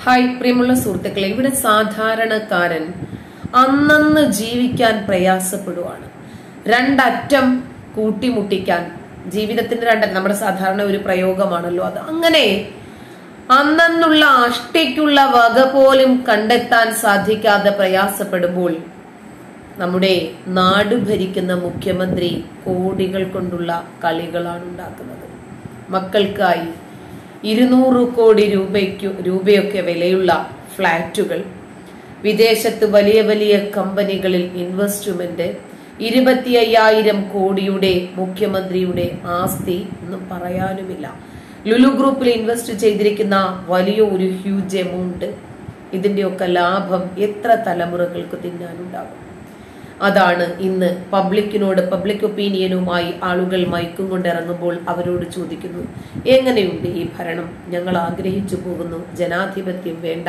hi പ്രിയമുള്ള സുഹൃത്തുക്കളെ ഇവിടെ സാധാരണക്കാരൻ അന്നന്ന് ജീവിക്കാൻ പ്രയാസപ്പെടുവാണ് രണ്ടറ്റം കൂട്ടിമുട്ടിക്കാൻ ജീവിതത്തിന്റെ രണ്ടറ്റം നമ്മുടെ സാധാരണ ഒരു പ്രയോഗമാണല്ലോ അത് അങ്ങനെ അന്നുള്ള അഷ്ടയ്ക്കുള്ള വക പോലും കണ്ടെത്താൻ സാധിക്കാതെ പ്രയാസപ്പെടുമ്പോൾ നമ്മുടെ നാട് ഭരിക്കുന്ന മുഖ്യമന്ത്രി കോടികൾ കൊണ്ടുള്ള കളികളാണ് ഉണ്ടാക്കുന്നത് മക്കൾക്കായി ഇരുന്നൂറ് കോടി രൂപയ്ക്കു രൂപയൊക്കെ വിലയുള്ള ഫ്ലാറ്റുകൾ വിദേശത്ത് വലിയ വലിയ കമ്പനികളിൽ ഇൻവെസ്റ്റ്മെന്റ് ഇരുപത്തി അയ്യായിരം കോടിയുടെ മുഖ്യമന്ത്രിയുടെ ആസ്തി ഒന്നും പറയാനുമില്ല ലുലു ഗ്രൂപ്പിൽ ഇൻവെസ്റ്റ് ചെയ്തിരിക്കുന്ന വലിയ ഒരു ഹ്യൂജ് എമൗണ്ട് ഇതിന്റെയൊക്കെ ലാഭം എത്ര തലമുറകൾക്ക് തിന്നാനുണ്ടാകും അതാണ് ഇന്ന് പബ്ലിക്കിനോട് പബ്ലിക് ഒപ്പീനിയനുമായി ആളുകൾ മയക്കും കൊണ്ടിറങ്ങുമ്പോൾ അവരോട് ചോദിക്കുന്നു എങ്ങനെയുണ്ട് ഈ ഭരണം ഞങ്ങൾ ആഗ്രഹിച്ചു പോകുന്നു ജനാധിപത്യം വേണ്ട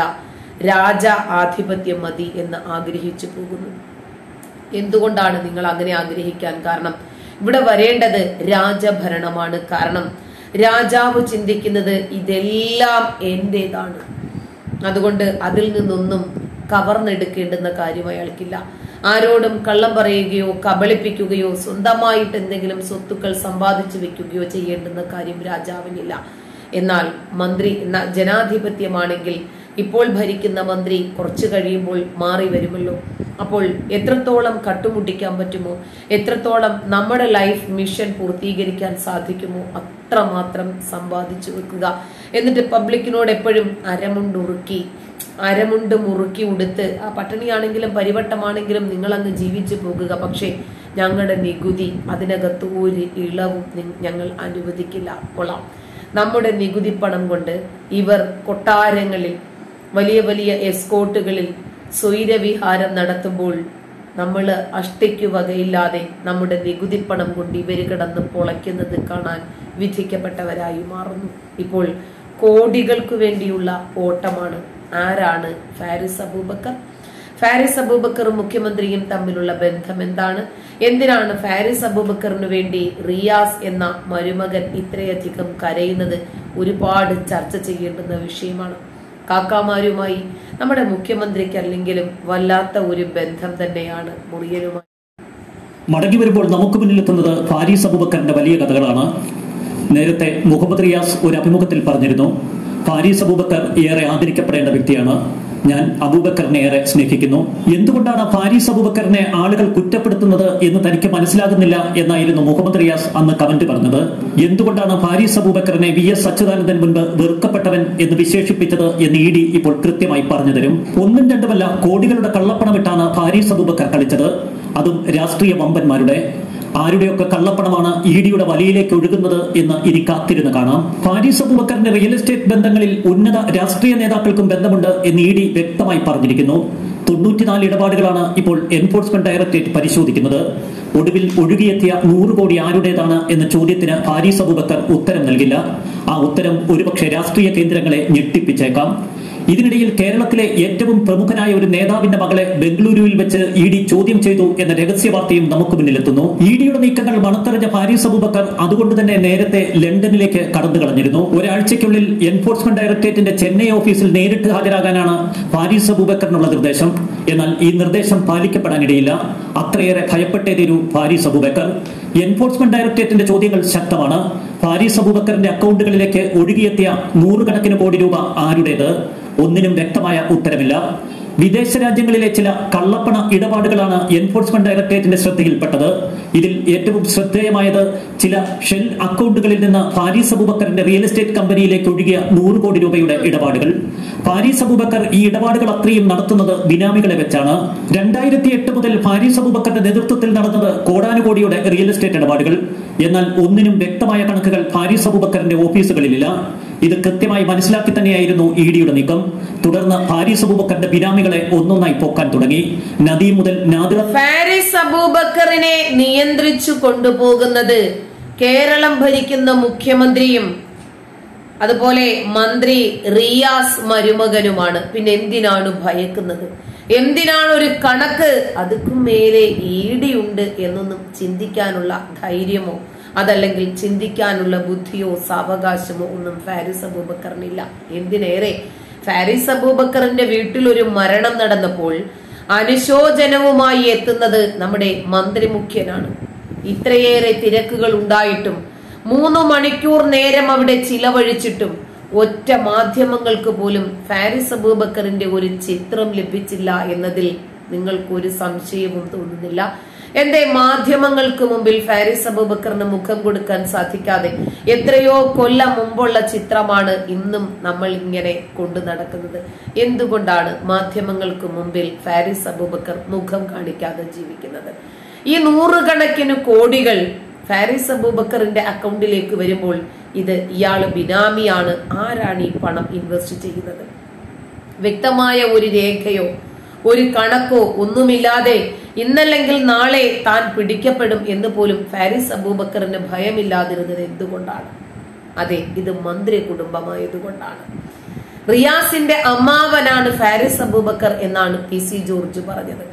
രാജ ആധിപത്യം മതി എന്ന് ആഗ്രഹിച്ചു പോകുന്നു എന്തുകൊണ്ടാണ് നിങ്ങൾ അങ്ങനെ ആഗ്രഹിക്കാൻ കാരണം ഇവിടെ വരേണ്ടത് രാജഭരണമാണ് കാരണം രാജാവ് ചിന്തിക്കുന്നത് ഇതെല്ലാം എന്റേതാണ് അതുകൊണ്ട് അതിൽ നിന്നൊന്നും കവർന്നെടുക്കേണ്ടുന്ന കാര്യം അയാൾക്കില്ല ആരോടും കള്ളം പറയുകയോ കബളിപ്പിക്കുകയോ സ്വന്തമായിട്ട് എന്തെങ്കിലും സ്വത്തുക്കൾ സമ്പാദിച്ചു വെക്കുകയോ ചെയ്യേണ്ടുന്ന കാര്യം രാജാവിനില്ല എന്നാൽ മന്ത്രി എന്ന- ജനാധിപത്യമാണെങ്കിൽ ഇപ്പോൾ ഭരിക്കുന്ന മന്ത്രി കുറച്ചു കഴിയുമ്പോൾ മാറി വരുമല്ലോ അപ്പോൾ എത്രത്തോളം കട്ടുമുട്ടിക്കാൻ പറ്റുമോ എത്രത്തോളം നമ്മുടെ ലൈഫ് മിഷൻ പൂർത്തീകരിക്കാൻ സാധിക്കുമോ അത്രമാത്രം സമ്പാദിച്ചു വെക്കുക എന്നിട്ട് പബ്ലിക്കിനോട് എപ്പോഴും അരമുണ്ടുറുക്കി അരമുണ്ട് മുറുക്കി ഉടുത്ത് ആ പട്ടിണിയാണെങ്കിലും പരിവട്ടമാണെങ്കിലും നിങ്ങൾ അങ്ങ് ജീവിച്ചു പോകുക പക്ഷേ ഞങ്ങളുടെ നികുതി അതിനകത്ത് ഒരു ഇളവും നി- ഞങ്ങൾ അനുവദിക്കില്ല കൊള്ളാം നമ്മുടെ നികുതി പണം കൊണ്ട് ഇവർ കൊട്ടാരങ്ങളിൽ വലിയ വലിയ എസ്കോട്ടുകളിൽ സ്വൈരവിഹാരം നടത്തുമ്പോൾ നമ്മൾ അഷ്ടയ്ക്കു വകയില്ലാതെ നമ്മുടെ നികുതി പണം കൊണ്ട് ഇവർ കിടന്ന് പൊളയ്ക്കുന്നത് കാണാൻ വിധിക്കപ്പെട്ടവരായി മാറുന്നു ഇപ്പോൾ കോടികൾക്ക് വേണ്ടിയുള്ള ഓട്ടമാണ് ആരാണ് ഫാരിസ് അബൂബക്കർ ഫാരിസ് അബൂബക്കറും മുഖ്യമന്ത്രിയും തമ്മിലുള്ള ബന്ധം എന്താണ് എന്തിനാണ് ഫാരിസ് അബൂബക്കറിന് വേണ്ടി റിയാസ് എന്ന മരുമകൻ ഇത്രയധികം കരയുന്നത് ഒരുപാട് ചർച്ച ചെയ്യേണ്ടുന്ന വിഷയമാണ് കാക്കാമാരുമായി നമ്മുടെ മുഖ്യമന്ത്രിക്ക് അല്ലെങ്കിലും വല്ലാത്ത ഒരു ബന്ധം തന്നെയാണ് മുറിയനുമായി മടങ്ങി വരുമ്പോൾ നമുക്ക് മുന്നിലെത്തുന്നത് ഫാരീസ് അബൂബക്കറിന്റെ വലിയ കഥകളാണ് നേരത്തെ മുഹമ്മദ് റിയാസ് ഒരു അഭിമുഖത്തിൽ പറഞ്ഞിരുന്നു ഫാരീസ് അബൂബക്കർ ഏറെ ആദരിക്കപ്പെടേണ്ട വ്യക്തിയാണ് ഞാൻ അബൂബക്കറിനെ ഏറെ സ്നേഹിക്കുന്നു എന്തുകൊണ്ടാണ് ഫാരീസ് അബൂബക്കറിനെ ആളുകൾ കുറ്റപ്പെടുത്തുന്നത് എന്ന് തനിക്ക് മനസ്സിലാകുന്നില്ല എന്നായിരുന്നു മുഹമ്മദ് റിയാസ് അന്ന് കമന്റ് പറഞ്ഞത് എന്തുകൊണ്ടാണ് ഫാരീസ് അബൂബക്കറിനെ വി എസ് അച്യുതാനന്ദൻ മുൻപ് വെറുക്കപ്പെട്ടവൻ എന്ന് വിശേഷിപ്പിച്ചത് എന്ന് ഇ ഡി ഇപ്പോൾ കൃത്യമായി പറഞ്ഞു തരും ഒന്നും രണ്ടുമല്ല കോടികളുടെ കള്ളപ്പണമിട്ടാണ് ഫാരീസ് അബൂബക്കർ കളിച്ചത് അതും രാഷ്ട്രീയ വമ്പന്മാരുടെ ആരുടെയൊക്കെ കള്ളപ്പണമാണ് ഇ ഡിയുടെ വലയിലേക്ക് ഒഴുകുന്നത് എന്ന് ഇനി കാത്തിരുന്ന് കാണാം ഫാരീസ് അബൂബക്കറിന്റെ റിയൽ എസ്റ്റേറ്റ് ബന്ധങ്ങളിൽ ഉന്നത രാഷ്ട്രീയ നേതാക്കൾക്കും ബന്ധമുണ്ട് എന്ന് ഇ ഡി വ്യക്തമായി പറഞ്ഞിരിക്കുന്നു തൊണ്ണൂറ്റിനാല് ഇടപാടുകളാണ് ഇപ്പോൾ എൻഫോഴ്സ്മെന്റ് ഡയറക്ടറേറ്റ് പരിശോധിക്കുന്നത് ഒടുവിൽ ഒഴുകിയെത്തിയ നൂറ് കോടി ആരുടേതാണ് എന്ന ചോദ്യത്തിന് ഫാരീസ് അബൂബക്കർ ഉത്തരം നൽകില്ല ആ ഉത്തരം ഒരുപക്ഷെ രാഷ്ട്രീയ കേന്ദ്രങ്ങളെ ഞെട്ടിപ്പിച്ചേക്കാം ഇതിനിടയിൽ കേരളത്തിലെ ഏറ്റവും പ്രമുഖനായ ഒരു നേതാവിന്റെ മകളെ ബംഗളൂരുവിൽ വെച്ച് ഇ ഡി ചോദ്യം ചെയ്തു എന്ന രഹസ്യ വാർത്തയും നമുക്ക് മുന്നിലെത്തുന്നു ഇ ഡിയുടെ നീക്കങ്ങൾ മണത്തറിഞ്ഞ ഫാരീസ് അബൂബക്കർ അതുകൊണ്ട് തന്നെ നേരത്തെ ലണ്ടനിലേക്ക് കടന്നു കളഞ്ഞിരുന്നു ഒരാഴ്ചയ്ക്കുള്ളിൽ എൻഫോഴ്സ്മെന്റ് ഡയറക്ടറേറ്റിന്റെ ചെന്നൈ ഓഫീസിൽ നേരിട്ട് ഹാജരാകാനാണ് ഫാരീസ് അബൂബക്കറിനുള്ള നിർദ്ദേശം എന്നാൽ ഈ നിർദ്ദേശം പാലിക്കപ്പെടാനിടയില്ല അത്രയേറെ ഭയപ്പെട്ടേതൊരു ഫാരീസ് അബൂബക്കർ എൻഫോഴ്സ്മെന്റ് ഡയറക്ടറേറ്റിന്റെ ചോദ്യങ്ങൾ ശക്തമാണ് ഫാരീസ് അബൂബക്കറിന്റെ അക്കൗണ്ടുകളിലേക്ക് ഒഴുകിയെത്തിയ നൂറുകണക്കിന് കോടി രൂപ ആരുടേത് ഒന്നിനും വ്യക്തമായ ഉത്തരമില്ല വിദേശ രാജ്യങ്ങളിലെ ചില കള്ളപ്പണ ഇടപാടുകളാണ് എൻഫോഴ്സ്മെന്റ് ഡയറക്ടറേറ്റിന്റെ ശ്രദ്ധയിൽപ്പെട്ടത് ഇതിൽ ഏറ്റവും ശ്രദ്ധേയമായത് ചില ഷെൽ അക്കൗണ്ടുകളിൽ നിന്ന് ഫാരീസ് അബൂബക്കറിന്റെ റിയൽ എസ്റ്റേറ്റ് കമ്പനിയിലേക്ക് ഒഴുകിയ നൂറ് കോടി രൂപയുടെ ഇടപാടുകൾ ഫാരീസ് അബൂബക്കർ ഈ ഇടപാടുകൾ അത്രയും നടത്തുന്നത് ബിനാമികളെ വെച്ചാണ് രണ്ടായിരത്തി എട്ട് മുതൽ ഫാരീസ് അബൂബക്കറിന്റെ നേതൃത്വത്തിൽ നടന്നത് കോടാനുകോടിയുടെ റിയൽ എസ്റ്റേറ്റ് ഇടപാടുകൾ എന്നാൽ ഒന്നിനും വ്യക്തമായ കണക്കുകൾ ഫാരീസ് അബൂബക്കറിന്റെ ഓഫീസുകളിലില്ല ഇത് കൃത്യമായി മനസ്സിലാക്കി തന്നെയായിരുന്നു ഇ ഡിയുടെ നീക്കം തുടർന്ന് ഫാരീസ് അബൂബക്കറിന്റെ ബിനാമികളെ ഒന്നൊന്നായി പോക്കാൻ തുടങ്ങി നദി മുതൽ നാദിറ ഫാരിസ് അബൂബക്കറിനെ നിയന്ത്രിച്ചു കൊണ്ടുപോകുന്നത് കേരളം ഭരിക്കുന്ന മുഖ്യമന്ത്രിയും അതുപോലെ മന്ത്രി റിയാസ് മരുമകനുമാണ് പിന്നെ എന്തിനാണ് ഭയക്കുന്നത് എന്തിനാണ് ഒരു കണക്ക് അതുക്കും മേലെ ഈടിയുണ്ട് എന്നൊന്നും ചിന്തിക്കാനുള്ള ധൈര്യമോ അതല്ലെങ്കിൽ ചിന്തിക്കാനുള്ള ബുദ്ധിയോ സാവകാശമോ ഒന്നും ഫാരിസ് അബൂബക്കറിനില്ല എന്തിനേറെ ഫാരിസ് അബൂബക്കറിന്റെ വീട്ടിൽ ഒരു മരണം നടന്നപ്പോൾ അനുശോചനവുമായി എത്തുന്നത് നമ്മുടെ മന്ത്രി മുഖ്യനാണ് ഇത്രയേറെ തിരക്കുകൾ ഉണ്ടായിട്ടും മൂന്ന് മണിക്കൂർ നേരം അവിടെ ചിലവഴിച്ചിട്ടും ഒറ്റ മാധ്യമങ്ങൾക്ക് പോലും ഫാരിസ് അബൂബക്കറിന്റെ ഒരു ചിത്രം ലഭിച്ചില്ല എന്നതിൽ നിങ്ങൾക്ക് ഒരു സംശയവും തോന്നുന്നില്ല എന്റെ മാധ്യമങ്ങൾക്ക് മുമ്പിൽ ഫാരിസ് അബൂബക്കറിന് മുഖം കൊടുക്കാൻ സാധിക്കാതെ എത്രയോ കൊല്ലം മുമ്പുള്ള ചിത്രമാണ് ഇന്നും നമ്മൾ ഇങ്ങനെ കൊണ്ടു നടക്കുന്നത് എന്തുകൊണ്ടാണ് മാധ്യമങ്ങൾക്ക് മുമ്പിൽ ഫാരിസ് അബൂബക്കർ മുഖം കാണിക്കാതെ ജീവിക്കുന്നത് ഈ നൂറുകണക്കിന് കോടികൾ ഫാരിസ് അബൂബക്കറിന്റെ അക്കൗണ്ടിലേക്ക് വരുമ്പോൾ ഇത് ഇയാള് ബിനാമിയാണ് ആരാണ് ഈ പണം ഇൻവെസ്റ്റ് ചെയ്യുന്നത് വ്യക്തമായ ഒരു രേഖയോ ഒരു കണക്കോ ഒന്നുമില്ലാതെ ഇന്നല്ലെങ്കിൽ നാളെ താൻ പിടിക്കപ്പെടും എന്ന് പോലും ഫാരിസ് അബൂബക്കറിന് ഭയമില്ലാതിരുന്നത് എന്തുകൊണ്ടാണ് അതെ ഇത് മന്ത്രി കുടുംബമായതുകൊണ്ടാണ് റിയാസിന്റെ അമ്മാവനാണ് ഫാരിസ് അബൂബക്കർ എന്നാണ് പി സി ജോർജ് പറഞ്ഞത്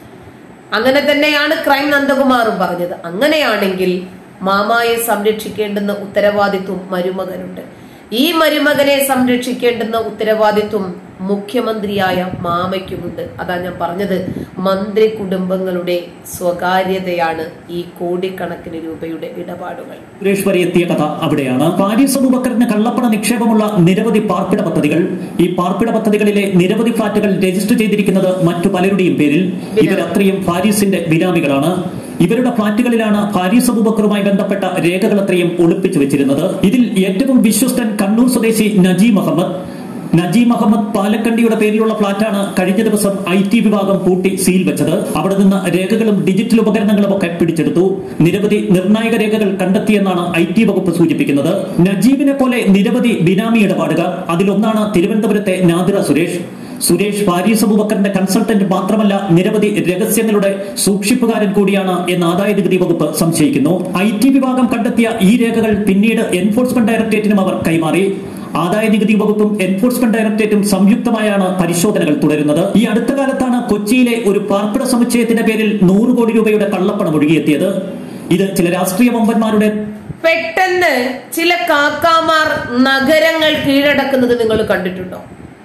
അങ്ങനെ തന്നെയാണ് ക്രൈം നന്ദകുമാറും പറഞ്ഞത് അങ്ങനെയാണെങ്കിൽ മാമായെ സംരക്ഷിക്കേണ്ടുന്ന ഉത്തരവാദിത്വം മരുമകനുണ്ട് ഈ മരുമകനെ സംരക്ഷിക്കേണ്ടുന്ന ഉത്തരവാദിത്വം മുഖ്യമന്ത്രിയായ മാമയ്ക്കുമുണ്ട് അതാ ഞാൻ പറഞ്ഞത് മന്ത്രി കുടുംബങ്ങളുടെ സ്വകാര്യതയാണ് ഈ കോടിക്കണക്കിന് രൂപയുടെ ഇടപാടുകൾ സുരേഷ് വരെ എത്തിയ കഥ അവിടെയാണ് പാരീസ് അബൂബക്കറിന് കള്ളപ്പണ നിക്ഷേപമുള്ള നിരവധി പാർപ്പിട പദ്ധതികൾ ഈ പാർപ്പിട പദ്ധതികളിലെ നിരവധി ഫ്ളാറ്റുകൾ രജിസ്റ്റർ ചെയ്തിരിക്കുന്നത് മറ്റു പലരുടെയും പേരിൽ ഇവരത്രയും ഫാരീസിന്റെ ബിനാമികളാണ് ഇവരുടെ ഫ്ളാറ്റുകളിലാണ് ഫാരീസ് അബൂബക്കറുമായി ബന്ധപ്പെട്ട രേഖകൾ അത്രയും ഒളിപ്പിച്ചു വെച്ചിരുന്നത് ഇതിൽ ഏറ്റവും വിശ്വസ്തൻ കണ്ണൂർ സ്വദേശി നജീം അഹമ്മദ് നജീം അഹമ്മദ് പാലക്കണ്ടിയുടെ പേരിലുള്ള ഫ്ളാറ്റാണ് കഴിഞ്ഞ ദിവസം ഐ ടി വിഭാഗം പൂട്ടി സീൽ വെച്ചത് അവിടെ നിന്ന് രേഖകളും ഡിജിറ്റൽ ഉപകരണങ്ങളും ഒക്കെ പിടിച്ചെടുത്തു നിരവധി നിർണായക രേഖകൾ കണ്ടെത്തിയെന്നാണ് ഐ ടി വകുപ്പ് സൂചിപ്പിക്കുന്നത് നജീബിനെ പോലെ നിരവധി ബിനാമി ഇടപാടുകാർ അതിലൊന്നാണ് തിരുവനന്തപുരത്തെ നാദിറ സുരേഷ് സുരേഷ് ഫാരീസ് അബൂബക്കറിന്റെ കൺസൾട്ടന്റ് മാത്രമല്ല നിരവധി രഹസ്യങ്ങളുടെ സൂക്ഷിപ്പുകാരൻ കൂടിയാണ് എന്ന് ആദായ നികുതി വകുപ്പ് സംശയിക്കുന്നു ഐ ടി വിഭാഗം കണ്ടെത്തിയ ഈ രേഖകൾ പിന്നീട് എൻഫോഴ്സ്മെന്റ് ഡയറക്ടറേറ്റിനും അവർ കൈമാറി ആദായ നികുതി വകുപ്പും എൻഫോഴ്സ്മെന്റ് ഡയറക്ടറേറ്റും സംയുക്തമായാണ് പരിശോധനകൾ തുടരുന്നത് ഈ അടുത്ത കാലത്താണ് കൊച്ചിയിലെ ഒരു പാർപ്പിട സമുച്ചയത്തിന്റെ പേരിൽ നൂറ് കോടി രൂപയുടെ കള്ളപ്പണം ഒഴുകിയെത്തിയത് ഇത് ചില രാഷ്ട്രീയ വമ്പന്മാരുടെ പെട്ടെന്ന് ചില കാക്കാമാർ നഗരങ്ങൾ കീഴടക്കുന്നത് നിങ്ങൾ കണ്ടിട്ടുണ്ടോ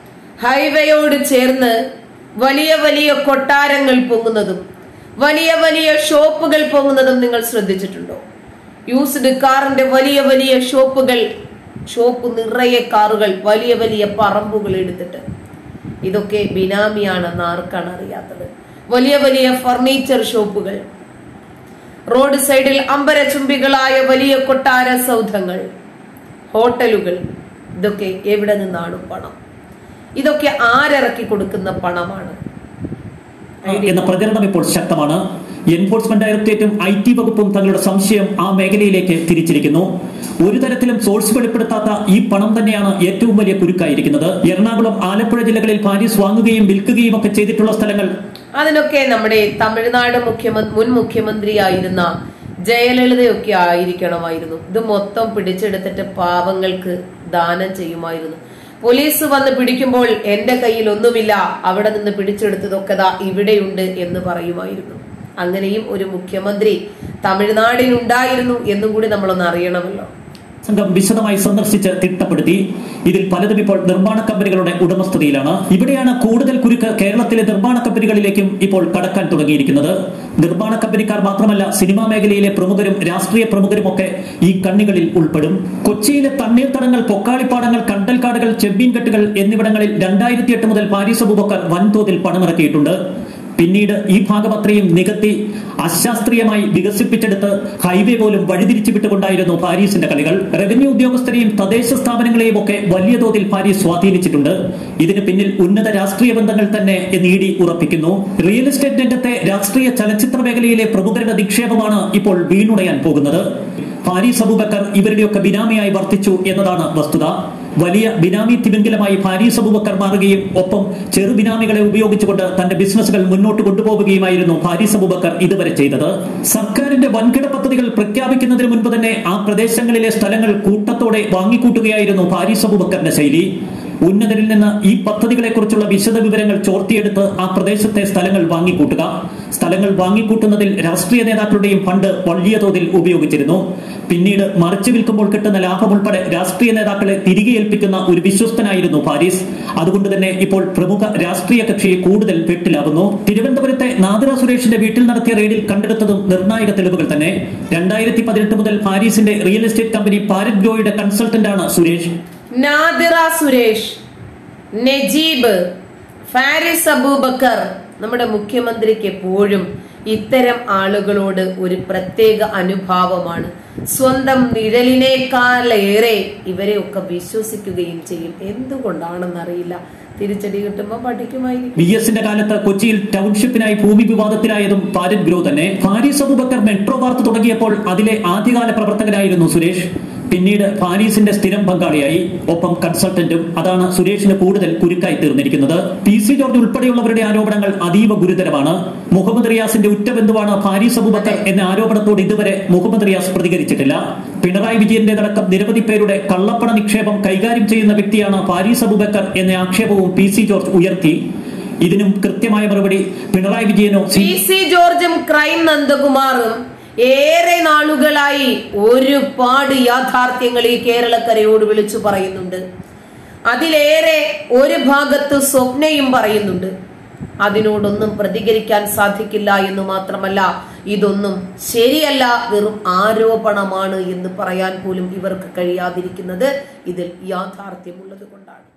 ഹൈവേയോട് ചേർന്ന് വലിയ വലിയ കൊട്ടാരങ്ങൾ പൊങ്ങുന്നതും വലിയ വലിയ ഷോപ്പുകൾ പൊങ്ങുന്നതും നിങ്ങൾ ശ്രദ്ധിച്ചിട്ടുണ്ടോ യൂസ്ഡ് കാറിന്റെ വലിയ വലിയ ഷോപ്പുകൾ ഷോപ്പ് നിറയെ കാറുകൾ വലിയ വലിയ പറമ്പുകൾ എടുത്തിട്ട് ഇതൊക്കെ ബിനാമിയാണെന്ന് ആർക്കാണ് അറിയാത്തത് വലിയ വലിയ ഫർണിച്ചർ ഷോപ്പുകൾ റോഡ് സൈഡിൽ അമ്പരചുംബികളായ വലിയ കൊട്ടാര സൗധങ്ങൾ ഹോട്ടലുകൾ ഇതൊക്കെ എവിടെ നിന്നാണ് പണം ഇതൊക്കെ ആരിറക്കി കൊടുക്കുന്ന പണമാണ് എന്ന പ്രചരണം ഇപ്പോൾ ശക്തമാണ് എൻഫോഴ്സ്മെന്റ് ഡയറക്ടറേറ്റും ഐ ടി വകുപ്പും തങ്ങളുടെ സംശയം ആ മേഖലയിലേക്ക് തിരിച്ചിരിക്കുന്നു ഒരു തരത്തിലും സോഴ്സ് വെളിപ്പെടുത്താത്ത ഈ പണം തന്നെയാണ് ഏറ്റവും വലിയ കുരുക്കായിരിക്കുന്നത് എറണാകുളം ആലപ്പുഴ ജില്ലകളിൽ പാരീസ് വാങ്ങുകയും വിൽക്കുകയും ഒക്കെ ചെയ്തിട്ടുള്ള സ്ഥലങ്ങൾ അതിനൊക്കെ നമ്മുടെ തമിഴ്നാട് മുഖ്യമന്ത്രി മുൻ മുഖ്യമന്ത്രിയായിരുന്ന ജയലളിതയൊക്കെ ആയിരിക്കണമായിരുന്നു ഇത് മൊത്തം പിടിച്ചെടുത്തിട്ട് പാവങ്ങൾക്ക് ദാനം ചെയ്യുമായിരുന്നു പോലീസ് വന്ന് പിടിക്കുമ്പോൾ എന്റെ കയ്യിൽ ഒന്നുമില്ല അവിടെ നിന്ന് പിടിച്ചെടുത്തതൊക്കെ ദാ ഇവിടെയുണ്ട് എന്ന് പറയുമായിരുന്നു അങ്ങനെയും ഒരു മുഖ്യമന്ത്രി തമിഴ്നാടിനുണ്ടായിരുന്നു എന്നും കൂടി നമ്മളൊന്ന് അറിയണമല്ലോ സംഘം വിശദമായി സന്ദർശിച്ച് തിട്ടപ്പെടുത്തി ഇതിൽ പലതും ഇപ്പോൾ നിർമ്മാണ കമ്പനികളുടെ ഉടമസ്ഥതയിലാണ് ഇവിടെയാണ് കൂടുതൽ കുരുക്ക് കേരളത്തിലെ നിർമ്മാണ കമ്പനികളിലേക്കും ഇപ്പോൾ കടക്കാൻ തുടങ്ങിയിരിക്കുന്നത് നിർമ്മാണ കമ്പനിക്കാർ മാത്രമല്ല സിനിമാ മേഖലയിലെ പ്രമുഖരും രാഷ്ട്രീയ പ്രമുഖരും ഒക്കെ ഈ കണ്ണികളിൽ ഉൾപ്പെടും കൊച്ചിയിലെ തണ്ണീർത്തടങ്ങൾ പൊക്കാളിപ്പാടങ്ങൾ കണ്ടൽക്കാടുകൾ ചെമ്മീൻകെട്ടുകൾ എന്നിവിടങ്ങളിൽ രണ്ടായിരത്തി എട്ട് മുതൽ പാരീസ് അബൂബക്കർ വൻതോതിൽ പണമിറക്കിയിട്ടുണ്ട് പിന്നീട് ഈ ഭാഗം അത്രയും നികത്തി അശാസ്ത്രീയമായി വികസിപ്പിച്ചെടുത്ത് ഹൈവേ പോലും വഴിതിരിച്ചു വിട്ടുകൊണ്ടായിരുന്നു പാരീസിന്റെ കളികൾ റവന്യൂ ഉദ്യോഗസ്ഥരെയും തദ്ദേശ സ്ഥാപനങ്ങളെയും ഒക്കെ വലിയ തോതിൽ പാരീസ് സ്വാധീനിച്ചിട്ടുണ്ട് ഇതിന് പിന്നിൽ ഉന്നത രാഷ്ട്രീയ ബന്ധങ്ങൾ തന്നെ എന്ന് ഇ ഡി ഉറപ്പിക്കുന്നു റിയൽ എസ്റ്റേറ്റ് രംഗത്തെ രാഷ്ട്രീയ ചലച്ചിത്ര മേഖലയിലെ പ്രമുഖരുടെ നിക്ഷേപമാണ് ഇപ്പോൾ വീണുടയാൻ പോകുന്നത് ഫാരീസ് അബൂബക്കർ ഇവരുടെയൊക്കെ ബിനാമിയായി വർത്തിച്ചു എന്നതാണ് വസ്തുത വലിയ ബിനാമി തിമിംഗലമായി ഫാരീസ് അബൂബക്കർ മാറുകയും ഒപ്പം ചെറു ബിനാമികളെ ഉപയോഗിച്ചുകൊണ്ട് തന്റെ ബിസിനസ്സുകൾ മുന്നോട്ട് കൊണ്ടുപോവുകയുമായിരുന്നു ഫാരീസ് അബൂബക്കർ ഇതുവരെ ചെയ്തത് സർക്കാരിന്റെ വൻകിട പദ്ധതികൾ പ്രഖ്യാപിക്കുന്നതിന് മുൻപ് തന്നെ ആ പ്രദേശങ്ങളിലെ സ്ഥലങ്ങൾ കൂട്ടത്തോടെ വാങ്ങിക്കൂട്ടുകയായിരുന്നു ഫാരീസ് അബൂബക്കറിന്റെ ശൈലി ഉന്നതരിൽ നിന്ന് ഈ പദ്ധതികളെക്കുറിച്ചുള്ള വിശദ വിവരങ്ങൾ ചോർത്തിയെടുത്ത് ആ പ്രദേശത്തെ സ്ഥലങ്ങൾ വാങ്ങിക്കൂട്ടുക സ്ഥലങ്ങൾ വാങ്ങിക്കൂട്ടുന്നതിൽ രാഷ്ട്രീയ നേതാക്കളുടെയും ഫണ്ട് വലിയ തോതിൽ ഉപയോഗിച്ചിരുന്നു പിന്നീട് മറിച്ചു വിൽക്കുമ്പോൾ കിട്ടുന്ന ലാഭം ഉൾപ്പെടെ രാഷ്ട്രീയ നേതാക്കളെ തിരികെ ഏൽപ്പിക്കുന്ന ഒരു വിശ്വസ്തനായിരുന്നു പാരീസ് അതുകൊണ്ട് തന്നെ ഇപ്പോൾ പ്രമുഖ രാഷ്ട്രീയ കക്ഷിയെ കൂടുതൽ വെട്ടിലാകുന്നു തിരുവനന്തപുരത്തെ നാദിറ സുരേഷിന്റെ വീട്ടിൽ നടത്തിയ റെയ്ഡിൽ കണ്ടെടുത്തതും നിർണായക തെളിവുകൾ തന്നെ രണ്ടായിരത്തി പതിനെട്ട് മുതൽ പാരീസിന്റെ റിയൽ എസ്റ്റേറ്റ് കമ്പനി പാരറ്റ് ഗ്രോയുടെ കൺസൾട്ടന്റാണ് സുരേഷ് നാദിറ സുരേഷ് നജീബ് ഫാരിസ് അബൂബക്കർ നമ്മുടെ മുഖ്യമന്ത്രിക്ക് എപ്പോഴും ഇത്തരം ആളുകളോട് ഒരു പ്രത്യേക അനുഭാവമാണ് സ്വന്തം നിഴലിനേക്കാളേറെ ഇവരെ ഒക്കെ വിശ്വസിക്കുകയും ചെയ്യും എന്തുകൊണ്ടാണെന്നറിയില്ല തിരിച്ചടി കിട്ടുമ്പോൾ പഠിക്കുമായിരിക്കും വി എസിന്റെ കാലത്ത് കൊച്ചിയിൽ ടൗൺഷിപ്പിനായി ഭൂമി വിവാദത്തിലായതും പാരറ്റ് ഗ്രോ തന്നെ ഫാരീസ് അബൂബക്കർ മെട്രോ വാർത്ത തുടങ്ങിയപ്പോൾ അതിലെ ആദ്യകാല പ്രവർത്തകനായിരുന്നു സുരേഷ് പിന്നീട് ഫാരീസിന്റെ സ്ഥിരം പങ്കാളിയായി ഒപ്പം കൺസൾട്ടന്റും അതാണ് സുരേഷിന് കൂടുതൽ കുരുക്കായി തീർന്നിരിക്കുന്നത് പി സി ജോർജ് ഉൾപ്പെടെയുള്ളവരുടെ ആരോപണങ്ങൾ അതീവ ഗുരുതരമാണ് മുഹമ്മദ് റിയാസിന്റെ ഉറ്റബന്ധുവാണ് ഫാരീസ് അബൂബക്കർ എന്ന ആരോപണത്തോട് ഇതുവരെ മുഹമ്മദ് റിയാസ് പ്രതികരിച്ചിട്ടില്ല പിണറായി വിജയന്റേതടക്കം നിരവധി പേരുടെ കള്ളപ്പണ നിക്ഷേപം കൈകാര്യം ചെയ്യുന്ന വ്യക്തിയാണ് ഫാരീസ് അബൂബക്കർ എന്ന ആക്ഷേപവും പി സി ജോർജ് ഉയർത്തി ഇതിനും കൃത്യമായ മറുപടി പിണറായി വിജയനോ സി പി സി ജോർജും ക്രൈം നന്ദകുമാറും ഏറെ നാളുകളായി ഒരുപാട് യാഥാർത്ഥ്യങ്ങൾ ഈ കേരളക്കരയോട് വിളിച്ചു പറയുന്നുണ്ട് അതിലേറെ ഒരു ഭാഗത്ത് സ്വപ്നയും പറയുന്നുണ്ട് അതിനോടൊന്നും പ്രതികരിക്കാൻ സാധിക്കില്ല എന്ന് മാത്രമല്ല ഇതൊന്നും ശരിയല്ല വെറും ആരോപണമാണ് എന്ന് പറയാൻ പോലും ഇവർക്ക് കഴിയാതിരിക്കുന്നത് ഇതിൽ യാഥാർത്ഥ്യമുള്ളത് കൊണ്ടാണ്